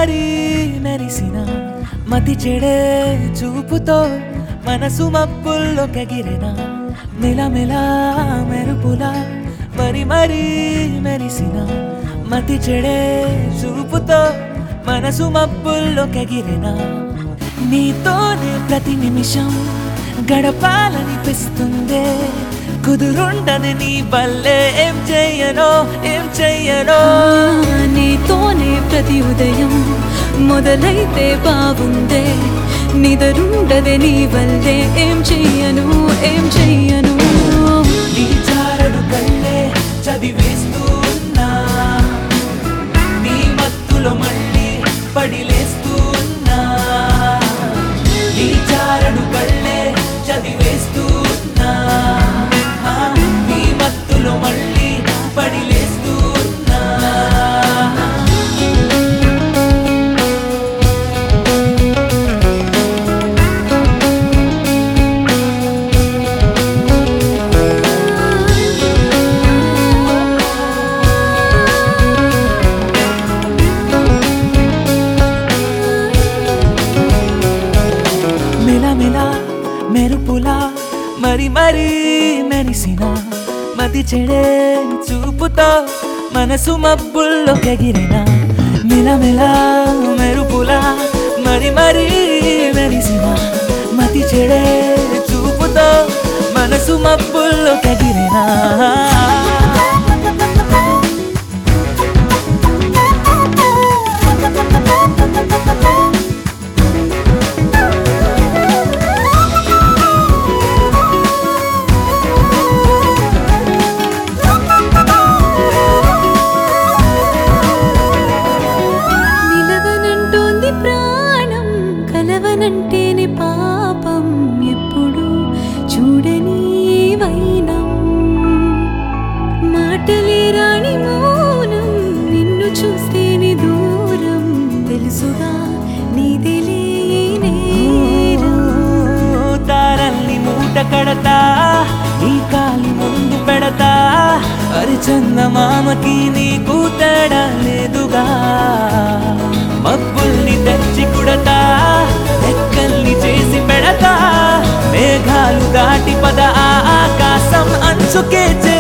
మరీ మెరిసిన మతి చెడే చూపుతో మనసు మబ్బుల్లో కగిరిన మెలమెల మెరుపులా మరి మరీ మెరిసిన మతి చెడే చూపుతో మనసు మబ్బుల్లో కగిరిన నీతోనే ప్రతి నిమిషం గడపాలనిపిస్తుందే కుదురుండని నీ వల్లే ఏం చెయ్యనో ఏం చెయ్యనో నీతోనే ప్రతి ఉదయం మొదలైతే బాగుందే నిదరుండదే నీ వల్లే ఏం చెయ్యను ఏం చెయ్యను నీ చారడు కళ్ళే చదివేస్తూ ఉన్నా నీ మత్తులో మళ్ళీ పడిలేస్తూ ఉన్నా నీ చారడు కళ్ళే చదివేస్తూ ఉన్నా ఆ, నీ మత్తులో మళ్ళీ పడిలేస్తూ ఉన్నా మెలమెల మెరుపులా మరి మరి మెరిసిన మతి చెడే చూపుతో మనసు మబ్బుల్లో కగిరిన మెలమెల మెరుపులా మరి మరి మెరిసిన మతి చెడే చూపుతో మనసు మబ్బుల్లో కగిరిన నిలవనంటోంది ప్రాణం కలవనంటేనే పాపం ఎప్పుడు చూడని వైనం మాటలే రాని మౌనం నిన్ను చూస్తేనే దూరం తెలుసుగా నీదిలే నేరం తారల్ని మూట కడతా నీ కాలి ముందు పెడతా అరిచందమామకి నీకు తేడా లేదుగా మబ్బుల్ని తెచ్చి కుడతా లెక్కల్ని చేసి పెడతా మేఘాలు దాటి పద ఆ ఆకాశం అంచుకే చే